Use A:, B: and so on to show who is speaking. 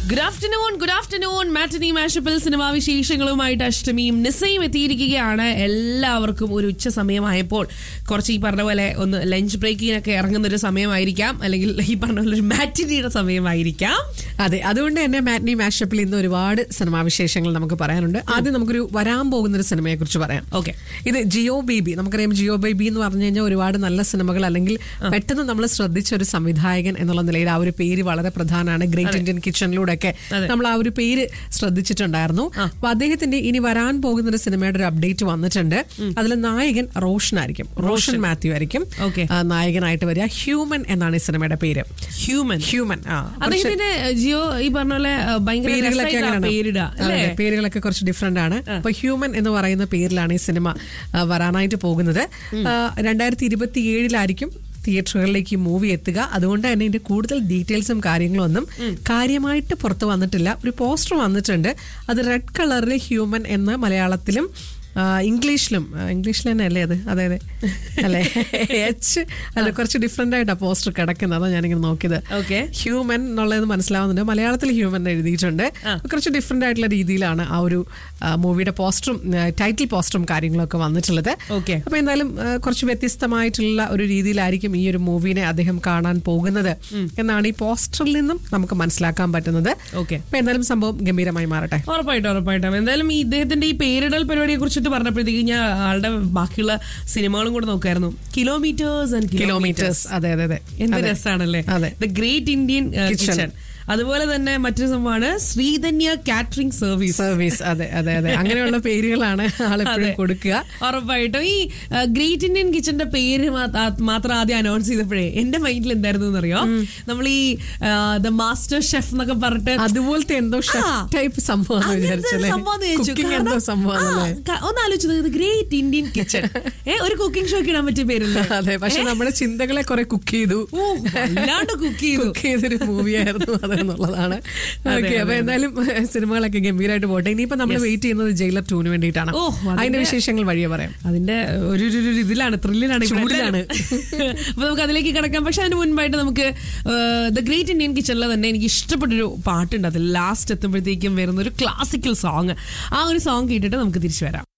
A: Good afternoon good afternoon matinee മാഷപ്പിൽ സിനിമാ വിശേഷങ്ങളുമായിട്ട് അഷ്ടമിയും നിസയും എത്തിയിരിക്കുകയാണ് എല്ലാവർക്കും ഒരു ഉച്ച സമയമായപ്പോൾ കുറച്ച് ഈ പറഞ്ഞ പോലെ ഒന്ന് ലഞ്ച് ബ്രേക്കിനൊക്കെ ഇറങ്ങുന്ന ഒരു സമയമായിരിക്കാം അല്ലെങ്കിൽ ഈ പറഞ്ഞ പോലെ ഒരു മാറ്റിനിയുടെ സമയമായിരിക്കാം
B: അതെ അതുകൊണ്ട് തന്നെ മാറ്റ്നി മാഷപ്പിൽ ഇന്ന് ഒരുപാട് സിനിമാ വിശേഷങ്ങൾ നമുക്ക് പറയാനുണ്ട് ആദ്യം നമുക്കൊരു വരാൻ പോകുന്ന ഒരു സിനിമയെ കുറിച്ച് പറയാം
A: ഓക്കെ
B: ഇത് ജിയോ ബേബി നമുക്കറിയാം ജിയോ ബേബി എന്ന് പറഞ്ഞു കഴിഞ്ഞാൽ ഒരുപാട് നല്ല സിനിമകൾ അല്ലെങ്കിൽ പെട്ടെന്ന് നമ്മൾ ശ്രദ്ധിച്ച ഒരു സംവിധായകൻ എന്നുള്ള നിലയിൽ ആ ഒരു പേര് വളരെ പ്രധാനമാണ് ഗ്രേറ്റ് ഇന്ത്യൻ കിച്ചണിലൂടെ ഒക്കെ
A: അതെ.
B: നമ്മൾ ആ ഒരു പേര് ശ്രദ്ധിച്ചിട്ടുണ്ടായിരുന്നു അപ്പൊ അദ്ദേഹത്തിന്റെ ഇനി വരാൻ പോകുന്ന ഒരു സിനിമയുടെ ഒരു അപ്ഡേറ്റ് വന്നിട്ടുണ്ട് അതിൽ നായകൻ റോഷൻ ആയിരിക്കും റോഷൻ മാത്യു ആയിരിക്കും
A: Okay.
B: ആ, നായകനായിട്ട് വരിക ഹ്യൂമൻ എന്നാണ് ഈ സിനിമയുടെ പേര്
A: ഹ്യൂമൻ
B: ഹ്യൂമൻ ആ
A: അദ്ദേഹത്തിന്റെ ജിയോ ഈ പറഞ്ഞ പോലെ ആ, ഭയങ്കര
B: പേരുകളൊക്കെ
A: രസമായിട്ടാ
B: അങ്ങനെയാണ്.
A: പേരിടുക
B: അതെ,
A: അല്ലേ
B: അതെ, പേരുകളൊക്കെ കുറച്ച് ഡിഫറെന്റ് ആണ് അപ്പൊ ഹ്യൂമൻ എന്ന് പറയുന്ന പേരിലാണ് ഈ സിനിമ ആ, വരാനായിട്ട് പോകുന്നത് രണ്ടായിരത്തി ഇരുപത്തി ഏഴിലായിരിക്കും തിയേറ്ററുകളിലേക്ക് ഈ മൂവി എത്തുക അതുകൊണ്ട് തന്നെ ഇതിന്റെ കൂടുതൽ ഡീറ്റെയിൽസും കാര്യങ്ങളും ഒന്നും കാര്യമായിട്ട് പുറത്തു വന്നിട്ടില്ല ഒരു പോസ്റ്റർ വന്നിട്ടുണ്ട് അത് റെഡ് കളറിൽ ഹ്യൂമൻ എന്ന് മലയാളത്തിലും ആ, ഇംഗ്ലീഷിലും ആ, ഇംഗ്ലീഷിൽ തന്നെ അല്ലേ അത് അതെ അതെ അല്ലേ എച്ച് അല്ല കുറച്ച് ഡിഫറെന്റ് ആയിട്ടാണ് പോസ്റ്റർ കിടക്കുന്നത് അതാണ് ഞാനിങ്ങനെ നോക്കിയത്
A: ഓക്കെ
B: ഹ്യൂമൻ എന്നുള്ളത് മനസ്സിലാവുന്നുണ്ട് മലയാളത്തിൽ ഹ്യൂമൻ എഴുതിയിട്ടുണ്ട് കുറച്ച് ഡിഫറെന്റ് ആയിട്ടുള്ള രീതിയിലാണ് ആ ഒരു മൂവിയുടെ പോസ്റ്ററും ടൈറ്റിൽ പോസ്റ്ററും കാര്യങ്ങളൊക്കെ വന്നിട്ടുള്ളത്
A: ഓക്കെ
B: അപ്പൊ എന്തായാലും ആ, കുറച്ച് വ്യത്യസ്തമായിട്ടുള്ള ഒരു രീതിയിലായിരിക്കും ഈ ഒരു മൂവിനെ അദ്ദേഹം കാണാൻ പോകുന്നത് എന്നാണ് ഈ പോസ്റ്ററിൽ നിന്നും നമുക്ക് മനസ്സിലാക്കാൻ പറ്റുന്നത്
A: ഓക്കെ
B: അപ്പൊ എന്തായാലും സംഭവം ഗംഭീരമായി മാറട്ടെ
A: ഉറപ്പായിട്ടും ഉറപ്പായിട്ടും എന്തായാലും ഈ ഇദ്ദേഹത്തിന്റെ ഈ പേരിടൽ പരിപാടിയെ കുറിച്ചിട്ട് പറഞ്ഞപ്പോഴത്തേക്ക് ഞാൻ ആളുടെ ബാക്കിയുള്ള സിനിമകളും കൂടെ നോക്കായിരുന്നു കിലോമീറ്റേഴ്സ് ആൻഡ്
B: കിലോമീറ്റേഴ്സ് അതെ അതെ അതെ
A: എന്ത്
B: അതെ.
A: രസമാണല്ലേ
B: അതെ.
A: The great Indian
B: Kitchen.
A: Kitchen അതുപോലെ തന്നെ മറ്റൊരു സംഭവമാണ് ശ്രീധന്യ കാറ്ററിംഗ് സർവീസ്
B: സർവീസ് അതെ അതെ അതെ അങ്ങനെയുള്ള പേരുകളാണ് ആളെപ്പോഴും
A: അതെ.
B: കൊടുക്കുക
A: ഉറപ്പായിട്ടും ഈ ഗ്രേറ്റ് ഇന്ത്യൻ കിച്ചന്റെ പേര് മാ- ആ- മാത്രം ആദ്യം അനൗൺസ് ചെയ്തപ്പോഴേ എന്റെ മൈൻഡിൽ എന്തായിരുന്നു എന്നറിയോ നമ്മൾ ഈ ദ മാസ്റ്റർ ഷെഫ് എന്നൊക്കെ പറഞ്ഞിട്ട്
B: അതുപോലത്തെ എന്തോ ഷെഫ്
A: ആ.
B: ടൈപ്പ് സംഭവം
A: അങ്ങനത്തെ
B: വിചാരിച്ചല്ലേ
A: സംഭവം എന്ന് വിചാരിച്ചു.
B: കുക്കിംഗ്
A: കാരണം,
B: എന്തോ സംഭവം
A: ആ, ക- ഒന്ന് ആലോചിച്ചത് ഗ്രേറ്റ് ഇന്ത്യൻ കിച്ചൺ ഏ ഒരു കുക്കിംഗ് ഷോക്ക് ഇടാൻ പറ്റിയ പേരല്ലേ
B: അതെ പക്ഷെ നമ്മുടെ ചിന്തകളെ കുറെ കുക്ക് ചെയ്തു
A: ഓ വല്ലാണ്ട് കുക്ക് ചെയ്തു
B: കുക്ക് ചെയ്തൊരു മൂവിയായിരുന്നു അതെന്നുള്ളതാണ്
A: അതെ,
B: ഓക്കെ അപ്പൊ എന്തായാലും സിനിമകളൊക്കെ ഗംഭീരമായിട്ട് പോട്ടെ ഇനിയിപ്പോ നമ്മൾ വെയിറ്റ് ചെയ്യുന്നത് ജയിലർ ടൂന് വേണ്ടിയിട്ടാണ്
A: ഓ, അതിന്റെ-
B: അതിന്റെ വിശേഷങ്ങൾ വഴിയെ പറയാം
A: അതിന്റെ ഒരു ഒരു- ഒരു ഇതിലാണ് ത്രില്ലിലാണ് ഇവിടെ
B: ചൂടിലാണ്.
A: എല്ലാവരും. അപ്പൊ നമുക്ക് അതിലേക്ക് കിടക്കാം പക്ഷെ അതിന് മുൻപായിട്ട് നമുക്ക് ദ ഗ്രേറ്റ് ഇന്ത്യൻ കിച്ചണിൽ തന്നെ എനിക്ക് ഇഷ്ടപ്പെട്ടൊരു പാട്ടുണ്ട് അതിൽ ലാസ്റ്റ് എത്തുമ്പോഴത്തേക്കും വരുന്ന ഒരു ക്ലാസിക്കൽ സോങ് ആ ഒരു സോങ് കേട്ടിട്ട് നമുക്ക് തിരിച്ചു വരാം